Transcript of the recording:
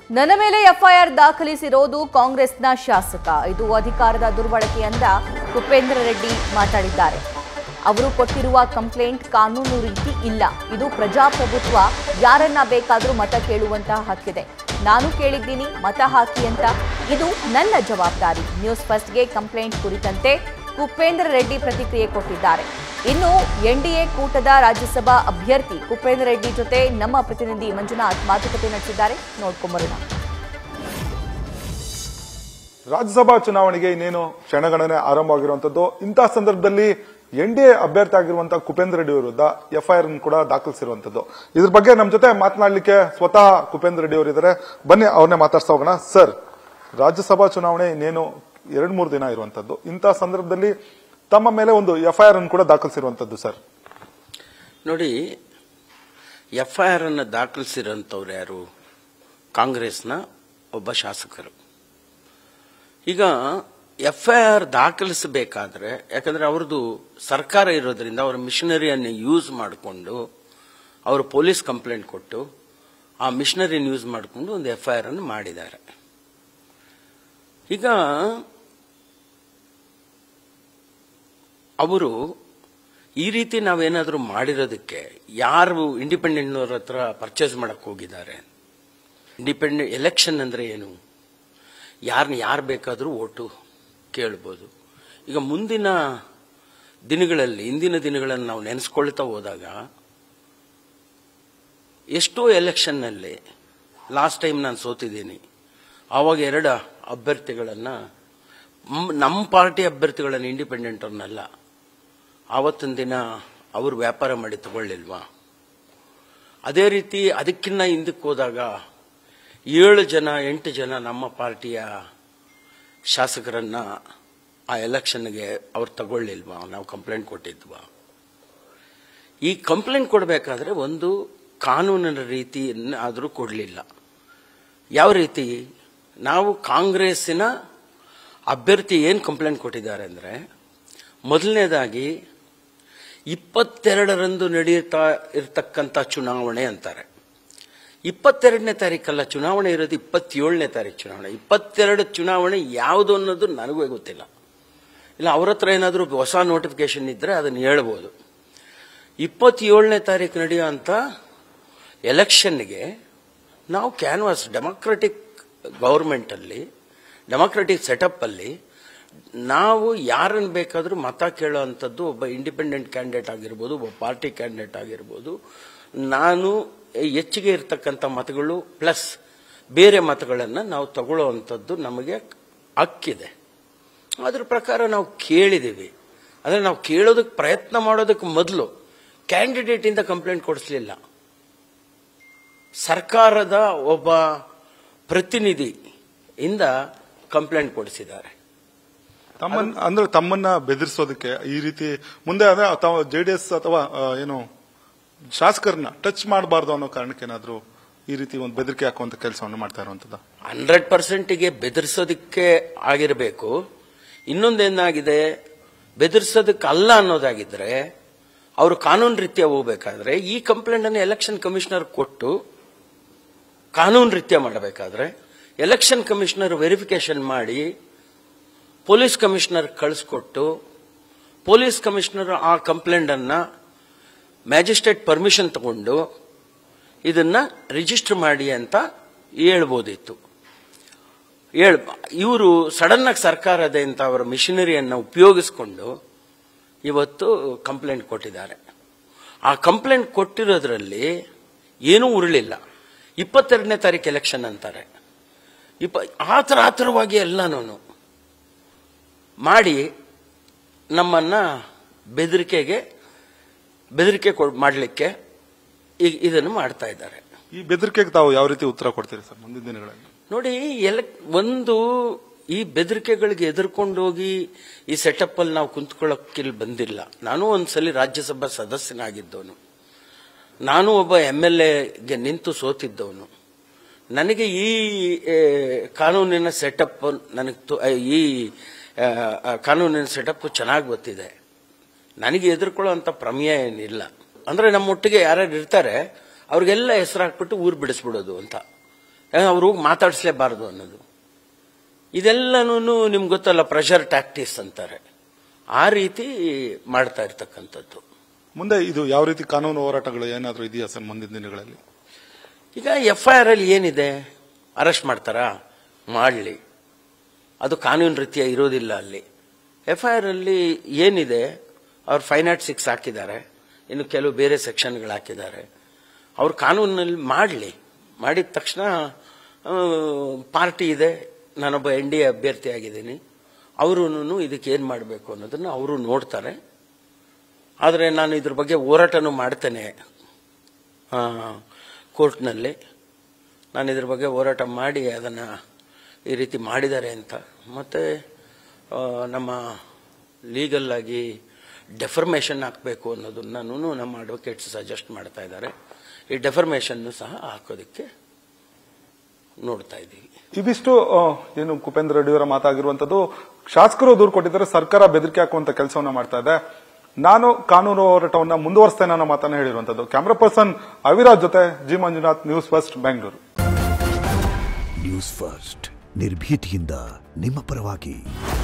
ನನ್ನ ಮೇಲೆ ಎಫ್ಐಆರ್ ದಾಖಲಿಸಿರೋದು ಕಾಂಗ್ರೆಸ್ನ ಶಾಸಕ ಇದು ಅಧಿಕಾರದ ದುರ್ಬಳಕೆ ಅಂತ ಕುಪೇಂದ್ರ ರೆಡ್ಡಿ ಮಾತಾಡಿದ್ದಾರೆ ಅವರು ಕೊಟ್ಟಿರುವ ಕಂಪ್ಲೇಂಟ್ ಕಾನೂನು ರೀತಿ ಇಲ್ಲ ಇದು ಪ್ರಜಾಪ್ರಭುತ್ವ ಯಾರನ್ನ ಬೇಕಾದರೂ ಮತ ಕೇಳುವಂತಹ ಹಕ್ಕಿದೆ ನಾನು ಕೇಳಿದ್ದೀನಿ ಮತ ಹಾಕಿ ಅಂತ ಇದು ನನ್ನ ಜವಾಬ್ದಾರಿ ನ್ಯೂಸ್ ಫಸ್ಟ್ಗೆ ಕಂಪ್ಲೇಂಟ್ ಕುರಿತಂತೆ ಕುಪೇಂದ್ರ ರೆಡ್ಡಿ ಪ್ರತಿಕ್ರಿಯೆ ಕೊಟ್ಟಿದ್ದಾರೆ ಇನ್ನು ಎನ್ಡಿಎ ಕೂಟದ ರಾಜ್ಯಸಭಾ ಅಭ್ಯರ್ಥಿ ಕುಪೇಂದ್ರ ರೆಡ್ಡಿ ಜೊತೆ ನಮ್ಮ ಪ್ರತಿನಿಧಿ ಮಂಜುನಾಥ್ ಮಾತುಕತೆ ನಡೆಸಿದ್ದಾರೆ ನೋಡ್ಕೊಂಬರೋಣ ರಾಜ್ಯಸಭಾ ಚುನಾವಣೆಗೆ ಇನ್ನೇನು ಕ್ಷಣಗಣನೆ ಆರಂಭವಾಗಿರುವಂತದ್ದು ಇಂತಹ ಸಂದರ್ಭದಲ್ಲಿ ಎನ್ ಡಿ ಎ ಅಭ್ಯರ್ಥಿ ಆಗಿರುವಂತಹ ಕುಪೇಂದ್ರ ರೆಡ್ಡಿ ವಿರುದ್ಧ ಎಫ್ಐಆರ್ ಕೂಡ ದಾಖಲಿಸಿರುವಂತದ್ದು ಇದ್ರ ಬಗ್ಗೆ ನಮ್ಮ ಜೊತೆ ಮಾತನಾಡಲಿಕ್ಕೆ ಸ್ವತಃ ಕುಪೇಂದ್ರ ರೆಡ್ಡಿ ಅವರಿದ್ದಾರೆ ಬನ್ನಿ ಅವ್ರನ್ನೇ ಮಾತಾಡ್ತಾ ಹೋಗೋಣ ಸರ್ ರಾಜ್ಯಸಭಾ ಚುನಾವಣೆ ಇನ್ನೇನು ಎರಡ್ ಮೂರು ದಿನ ಇರುವಂತದ್ದು ಇಂತಹ ಸಂದರ್ಭದಲ್ಲಿ ತಮ್ಮ ಮೇಲೆ ಒಂದು ಎಫ್ಐಆರ್ ಅನ್ನು ಕೂಡ ದಾಖಲಿಸಿರುವಂತದ್ದು ಸರ್ ನೋಡಿ ಎಫ್ ಐ ಆರ್ ಅನ್ನು ದಾಖಲಿಸಿರೋಂಥವ್ರು ಯಾರು ಕಾಂಗ್ರೆಸ್ನ ಒಬ್ಬ ಶಾಸಕರು ಈಗ ಎಫ್ ಐ ಆರ್ ದಾಖಲಿಸಬೇಕಾದ್ರೆ ಯಾಕಂದ್ರೆ ಅವ್ರದ್ದು ಸರ್ಕಾರ ಇರೋದ್ರಿಂದ ಅವರ ಮಿಷನರಿಯನ್ನು ಯೂಸ್ ಮಾಡಿಕೊಂಡು ಅವರು ಪೊಲೀಸ್ ಕಂಪ್ಲೇಂಟ್ ಕೊಟ್ಟು ಆ ಮಿಷನರಿಯನ್ನು ಯೂಸ್ ಮಾಡಿಕೊಂಡು ಒಂದು ಎಫ್ ಐ ಆರ್ ಅನ್ನು ಮಾಡಿದ್ದಾರೆ ಈಗ ಅವರು ಈ ರೀತಿ ನಾವೇನಾದರೂ ಮಾಡಿರೋದಕ್ಕೆ ಯಾರು ಇಂಡಿಪೆಂಡೆಂಟ್ನವ್ರ ಹತ್ರ ಪರ್ಚೇಸ್ ಮಾಡಕ್ ಹೋಗಿದ್ದಾರೆ ಇಂಡಿಪೆಂಡೆಂಟ್ ಎಲೆಕ್ಷನ್ ಅಂದ್ರೆ ಏನು ಯಾರನ್ನ ಯಾರು ಬೇಕಾದರೂ ಓಟು ಕೇಳ್ಬೋದು ಈಗ ಮುಂದಿನ ದಿನಗಳಲ್ಲಿ ಇಂದಿನ ದಿನಗಳನ್ನು ನಾವು ನೆನೆಸ್ಕೊಳ್ತಾ ಹೋದಾಗ ಎಷ್ಟೋ ಎಲೆಕ್ಷನ್ನಲ್ಲಿ ಲಾಸ್ಟ್ ಟೈಮ್ ನಾನು ಸೋತಿದ್ದೀನಿ ಆವಾಗ ಎರಡು ಅಭ್ಯರ್ಥಿಗಳನ್ನು ನಮ್ಮ ಪಾರ್ಟಿ ಅಭ್ಯರ್ಥಿಗಳನ್ನು ಇಂಡಿಪೆಂಡೆಂಟ್ ಅವ್ರನ್ನಲ್ಲ ಆವತ್ತಿನ ದಿನ ಅವರು ವ್ಯಾಪಾರ ಮಾಡಿ ತಗೊಳ್ಳಿಲ್ವಾ ಅದೇ ರೀತಿ ಅದಕ್ಕಿನ್ನ ಹಿಂದಕ್ಕೆ ಹೋದಾಗ ಏಳು ಜನ ಎಂಟು ಜನ ನಮ್ಮ ಪಾರ್ಟಿಯ ಶಾಸಕರನ್ನ ಆ ಎಲೆಕ್ಷನ್ಗೆ ಅವ್ರು ತಗೊಳ್ಳಿಲ್ವಾ ನಾವು ಕಂಪ್ಲೇಂಟ್ ಕೊಟ್ಟಿದ್ವಾ ಈ ಕಂಪ್ಲೇಂಟ್ ಕೊಡಬೇಕಾದ್ರೆ ಒಂದು ಕಾನೂನಿನ ರೀತಿಯನ್ನು ಆದರೂ ಕೊಡಲಿಲ್ಲ ಯಾವ ರೀತಿ ನಾವು ಕಾಂಗ್ರೆಸ್ಸಿನ ಅಭ್ಯರ್ಥಿ ಏನು ಕಂಪ್ಲೇಂಟ್ ಕೊಟ್ಟಿದ್ದಾರೆ ಅಂದರೆ ಮೊದಲನೇದಾಗಿ ಇಪ್ಪತ್ತೆರಡರಂದು ನಡೆಯುತ್ತಾ ಇರತಕ್ಕಂಥ ಚುನಾವಣೆ ಅಂತಾರೆ ಇಪ್ಪತ್ತೆರಡನೇ ತಾರೀಕಲ್ಲ ಚುನಾವಣೆ ಇರೋದು ಇಪ್ಪತ್ತೇಳನೇ ತಾರೀಕು ಚುನಾವಣೆ ಇಪ್ಪತ್ತೆರಡು ಚುನಾವಣೆ ಯಾವುದು ಅನ್ನೋದು ನನಗೂ ಗೊತ್ತಿಲ್ಲ ಇಲ್ಲ ಅವ್ರ ಹತ್ರ ಏನಾದರೂ ಹೊಸ ನೋಟಿಫಿಕೇಶನ್ ಇದ್ರೆ ಅದನ್ನು ಹೇಳ್ಬೋದು ಇಪ್ಪತ್ತೇಳನೇ ತಾರೀಕು ನಡೆಯುವಂಥ ಎಲೆಕ್ಷನ್ಗೆ ನಾವು ಕ್ಯಾನ್ವಾಸ್ ಡೆಮೋಕ್ರೆಟಿಕ್ ಗೌರ್ಮೆಂಟಲ್ಲಿ ಡೆಮೋಕ್ರೆಟಿಕ್ ಸೆಟಪ್ ಅಲ್ಲಿ ನಾವು ಯಾರನ್ನು ಬೇಕಾದರೂ ಮತ ಕೇಳೋವಂಥದ್ದು ಒಬ್ಬ ಇಂಡಿಪೆಂಡೆಂಟ್ ಕ್ಯಾಂಡಿಡೇಟ್ ಆಗಿರ್ಬೋದು ಒಬ್ಬ ಪಾರ್ಟಿ ಕ್ಯಾಂಡಿಡೇಟ್ ಆಗಿರ್ಬೋದು ನಾನು ಹೆಚ್ಚಿಗೆ ಇರತಕ್ಕಂಥ ಮತಗಳು ಪ್ಲಸ್ ಬೇರೆ ಮತಗಳನ್ನು ನಾವು ತಗೊಳ್ಳುವಂಥದ್ದು ನಮಗೆ ಹಕ್ಕಿದೆ ಅದ್ರ ಪ್ರಕಾರ ನಾವು ಕೇಳಿದ್ದೀವಿ ಅಂದರೆ ನಾವು ಕೇಳೋದಕ್ಕೆ ಪ್ರಯತ್ನ ಮಾಡೋದಕ್ಕೆ ಮೊದಲು ಕ್ಯಾಂಡಿಡೇಟಿಂದ ಕಂಪ್ಲೇಂಟ್ ಕೊಡಿಸ್ಲಿಲ್ಲ ಸರ್ಕಾರದ ಒಬ್ಬ ಪ್ರತಿನಿಧಿ ಇಂದ ಕಂಪ್ಲೇಂಟ್ ಕೊಡಿಸಿದ್ದಾರೆ ತಮ್ಮನ್ನ ಅಂದ್ರೆ ತಮ್ಮನ್ನ ಬೆದರಿಸೋದಕ್ಕೆ ಈ ರೀತಿ ಮುಂದೆ ಅಂದ್ರೆ ಜೆಡಿಎಸ್ ಅಥವಾ ಆ, ಏನು ಶಾಸಕರನ್ನ ಟಚ್ ಮಾಡಬಾರ್ದು ಅನ್ನೋ ಕಾರಣಕ್ಕೆ ಏನಾದ್ರು ಈ ರೀತಿ ಒಂದು ಬೆದರಿಕೆ ಹಾಕುವಂತ ಕೆಲಸವನ್ನು ಮಾಡ್ತಾ ಇರುವಂತದ್ದು ಹಂಡ್ರೆಡ್ ಪರ್ಸೆಂಟಿಗೆ ಬೆದರಿಸೋದಕ್ಕೆ ಆಗಿರಬೇಕು ಇನ್ನೊಂದೇನಾಗಿದೆ ಬೆದರಿಸೋದಕ್ಕೆ ಅಲ್ಲ ಅನ್ನೋದಾಗಿದ್ರೆ ಅವರು ಕಾನೂನು ರೀತ್ಯ ಹೋಗ್ಬೇಕಾದ್ರೆ ಈ ಕಂಪ್ಲೇಂಟ್ ಅನ್ನು ಎಲೆಕ್ಷನ್ ಕಮಿಷನರ್ ಕೊಟ್ಟು ಕಾನೂನು ರೀತ್ಯ ಮಾಡಬೇಕಾದ್ರೆ ಎಲೆಕ್ಷನ್ ಕಮಿಷನರ್ ವೆರಿಫಿಕೇಶನ್ ಮಾಡಿ ಪೊಲೀಸ್ ಕಮಿಷನರ್ ಕಳಿಸ್ಕೊಟ್ಟು ಪೊಲೀಸ್ ಕಮಿಷನರ್ ಆ ಕಂಪ್ಲೇಂಟ್ ಅನ್ನ ಮ್ಯಾಜಿಸ್ಟ್ರೇಟ್ ಪರ್ಮಿಷನ್ ತಗೊಂಡು ಇದನ್ನ ರಿಜಿಸ್ಟರ್ ಮಾಡಿ ಅಂತ ಹೇಳ್ಬೋದಿತ್ತು ಹೇಳ್ ಇವರು ಸಡನ್ ಆಗಿ ಸರ್ಕಾರದ ಅಂತ ಅವರ ಮಿಷನರಿಯನ್ನು ಉಪಯೋಗಿಸಿಕೊಂಡು ಇವತ್ತು ಕಂಪ್ಲೇಂಟ್ ಕೊಟ್ಟಿದ್ದಾರೆ ಆ ಕಂಪ್ಲೇಂಟ್ ಕೊಟ್ಟಿರೋದ್ರಲ್ಲಿ ಏನೂ ಉರುಳಿಲ್ಲ ಇಪ್ಪತ್ತೆರಡನೇ ತಾರೀಕು ಎಲೆಕ್ಷನ್ ಅಂತಾರೆ ಇಪ್ಪ ಆತರ ಆತರವಾಗಿ ಎಲ್ಲನೂ ಮಾಡಿ ನಮ್ಮನ್ನ ಬೆದರಿಕೆಗೆ ಬೆದರಿಕೆ ಮಾಡಲಿಕ್ಕೆ ಇದನ್ನು ಮಾಡ್ತಾ ಇದ್ದಾರೆ ಈ ಬೆದರಿಕೆಗೆ ತಾವು ಯಾವ ರೀತಿ ಉತ್ತರ ಕೊಡ್ತೀರಿ ಸರ್ ಮುಂದಿನ ದಿನಗಳಲ್ಲಿ ನೋಡಿ ಎಲೆ ಒಂದು ಈ ಬೆದರಿಕೆಗಳಿಗೆ ಎದುರ್ಕೊಂಡು ಹೋಗಿ ಈ ಸೆಟಪ್ ಅಲ್ಲಿ ನಾವು ಕುಂತ್ಕೊಳ್ಳೋಕ್ಕಿಲ್ಲಿ ಬಂದಿಲ್ಲ ನಾನು ಒಂದ್ಸಲಿ ರಾಜ್ಯಸಭಾ ಸದಸ್ಯನಾಗಿದ್ದವನು ನಾನು ಒಬ್ಬ ಎಂ ಎಲ್ ಎಗೆ ನಿಂತು ಸೋತಿದ್ದವನು ನನಗೆ ಈ ಆ, ಕಾನೂನಿನ ಸೆಟಪ್ ನನಗೆ ತು- ಆ, ಈ ಆ, ಆ, ಕಾನೂನಿನ ಸೆಟಪ್ ಚೆನ್ನಾಗಿ ಗೊತ್ತಿದೆ ನನಗೆ ಎದುರ್ಕೊಳ್ಳೋಂಥ ಪ್ರಮೇಯ ಏನಿಲ್ಲ ಅಂದ್ರೆ ನಮ್ಮೊಟ್ಟಿಗೆ ಯಾರ್ಯಾರು ಇರ್ತಾರೆ ಅವ್ರಿಗೆಲ್ಲ ಹೆಸರು ಹಾಕ್ಬಿಟ್ಟು ಊರು ಬಿಡಿಸ್ಬಿಡೋದು ಅಂತ ಅವರು ಮಾತಾಡಿಸ್ಲೇಬಾರದು ಅನ್ನೋದು ಇದೆಲ್ಲನೂ ನಿಮ್ಗೆ ಗೊತ್ತಲ್ಲ ಪ್ರೆಷರ್ ಟ್ಯಾಕ್ಟಿಸ್ ಅಂತಾರೆ ಆ ರೀತಿ ಮಾಡ್ತಾ ಇರ್ತಕ್ಕಂಥದ್ದು ಮುಂದೆ ಇದು ಯಾವ ರೀತಿ ಕಾನೂನು ಹೋರಾಟಗಳು ಏನಾದರೂ ಇದೆಯಾ ಸರ್ ಮುಂದಿನ ದಿನಗಳಲ್ಲಿ ಈಗ ಎಫ್ ಐ ಆರ್ ಅಲ್ಲಿ ಏನಿದೆ ಅರೆಸ್ಟ್ ಮಾಡ್ತಾರಾ ಮಾಡಲಿ ಅದು ಕಾನೂನು ರೀತಿಯ ಇರೋದಿಲ್ಲ ಅಲ್ಲಿ ಎಫ್ ಐ ಆರ್ ಅಲ್ಲಿ ಏನಿದೆ ಅವ್ರು ಫೈವ್ ನಾಟ್ ಸಿಕ್ಸ್ ಹಾಕಿದ್ದಾರೆ ಇನ್ನು ಕೆಲವು ಬೇರೆ ಸೆಕ್ಷನ್ಗಳು ಹಾಕಿದ್ದಾರೆ ಅವ್ರು ಕಾನೂನಲ್ಲಿ ಮಾಡಲಿ ಮಾಡಿದ ತಕ್ಷಣ ಪಾರ್ಟಿ ಇದೆ ನಾನೊಬ್ಬ ಎನ್ ಡಿ ಎ ಅಭ್ಯರ್ಥಿ ಆಗಿದ್ದೀನಿ ಅವರು ಇದಕ್ಕೆ ಏನು ಮಾಡಬೇಕು ಅನ್ನೋದನ್ನು ಅವರು ನೋಡ್ತಾರೆ ಆದರೆ ನಾನು ಇದ್ರ ಬಗ್ಗೆ ಹೋರಾಟನೂ ಮಾಡ್ತೇನೆ ಆ, ಕೋರ್ಟ್ನಲ್ಲಿ ನಾನು ಇದ್ರ ಬಗ್ಗೆ ಹೋರಾಟ ಮಾಡಿ ಅದನ್ನು ಈ ರೀತಿ ಮಾಡಿದ್ದಾರೆ ಅಂತ ಮತ್ತು ನಮ್ಮ ಲೀಗಲ್ ಆಗಿ ಡೆಫರ್ಮೇಷನ್ ಹಾಕಬೇಕು ಅನ್ನೋದನ್ನು ನಮ್ಮ ಅಡ್ವೊಕೇಟ್ಸ್ ಸಜೆಸ್ಟ್ ಮಾಡ್ತಾ ಇದ್ದಾರೆ ಈ ಡೆಫರ್ಮೇಷನ್ನು ಸಹ ಹಾಕೋದಕ್ಕೆ ನೋಡ್ತಾ ಇದ್ದೀವಿ ಇದಿಷ್ಟು ಆ, ಏನು ಕುಪೇಂದ್ರ ರೆಡ್ಡಿ ಅವರ ಮಾತಾಗಿರುವಂತದ್ದು ಶಾಸಕರು ದೂರು ಕೊಟ್ಟಿದ್ದಾರೆ ಸರ್ಕಾರ ಬೆದರಿಕೆ ಹಾಕುವಂತ ಕೆಲಸವನ್ನ ಮಾಡ್ತಾ ಇದೆ ನಾನು ಕಾನೂನು ಹೋರಾಟವನ್ನ ಮುಂದುವರಿಸ್ತೇನೆ ಅನ್ನೋ ಮಾತನ್ನ ಹೇಳಿರುವಂತದ್ದು ಕ್ಯಾಮರಾ ಪರ್ಸನ್ ಅವಿರಾಜ್ ಜೊತೆ G Manjunath news first Bengaluru news first ನಿರ್ಭೀತಿಯಿಂದ ನಿಮ್ಮ ಪರವಾಗಿ